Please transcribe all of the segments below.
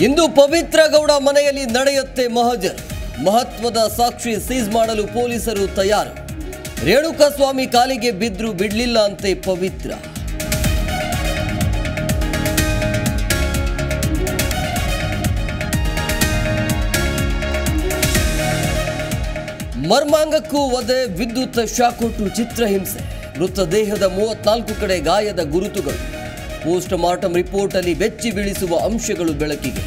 ಇಂದು ಪವಿತ್ರ ಗೌಡ ಮನೆಯಲ್ಲಿ ನಡೆಯುತ್ತೆ ಮಹಜರ್ ಮಹತ್ವದ ಸಾಕ್ಷಿ ಸೀಸ್ ಮಾಡಲು ಪೊಲೀಸರು ತಯಾರು ರೇಣುಕಸ್ವಾಮಿ ಕಾಲಿಗೆ ಬಿದ್ರು ಬಿಡ್ಲಿಲ್ಲ ಅಂತೆ ಪವಿತ್ರ ಮರ್ಮಾಂಗಕ್ಕೂ ವಧೆ ವಿದ್ಯುತ್ ಶಾಕೊಟ್ಟು ಚಿತ್ರಹಿಂಸೆ ಮೃತದೇಹದ ಮೂವತ್ನಾಲ್ಕು ಕಡೆ ಗಾಯದ ಗುರುತುಗಳು ಪೋಸ್ಟ್ ಮಾರ್ಟಂ ರಿಪೋರ್ಟ್ ಅಲ್ಲಿ ಬೆಚ್ಚಿ ಬೀಳಿಸುವ ಅಂಶಗಳು ಬೆಳಕಿಗೆ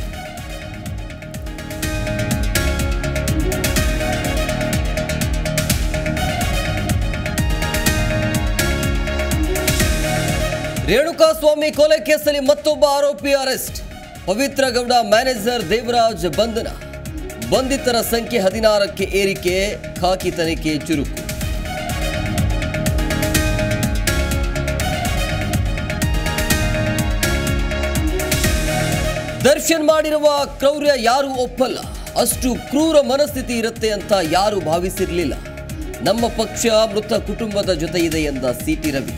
ರೇಣುಕಾಸ್ವಾಮಿ ಕೊಲೆ ಕೇಸಲ್ಲಿ ಮತ್ತೊಬ್ಬ ಆರೋಪಿ ಅರೆಸ್ಟ್ ಪವಿತ್ರ ಗೌಡ ಮ್ಯಾನೇಜರ್ ದೇವರಾಜ್ ಬಂಧನ ಬಂಧಿತರ ಸಂಖ್ಯೆ ಹದಿನಾರಕ್ಕೆ ಏರಿಕೆ ಖಾಕಿ ತನಿಖೆ ಚುರುಕು ದರ್ಶನ್ ಮಾಡಿರುವ ಕ್ರೌರ್ಯ ಯಾರು ಒಪ್ಪಲ್ಲ ಅಷ್ಟು ಕ್ರೂರ ಮನಸ್ಥಿತಿ ಇರುತ್ತೆ ಅಂತ ಯಾರು ಭಾವಿಸಿರಲಿಲ್ಲ ನಮ್ಮ ಪಕ್ಷ ಮೃತ ಕುಟುಂಬದ ಜೊತೆ ಇದೆ ಎಂದ ಸಿಟಿ ರವಿ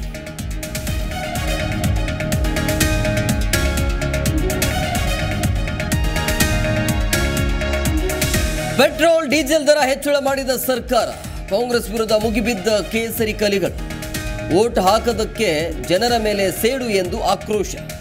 ಪೆಟ್ರೋಲ್ ಡೀಸೆಲ್ ದರ ಹೆಚ್ಚಳ ಮಾಡಿದ ಸರ್ಕಾರ ಕಾಂಗ್ರೆಸ್ ವಿರುದ್ಧ ಮುಗಿಬಿದ್ದ ಕೇಸರಿ ಕಲಿಗಳು ವೋಟ್ ಹಾಕದಕ್ಕೆ ಜನರ ಮೇಲೆ ಸೇಡು ಎಂದು ಆಕ್ರೋಶ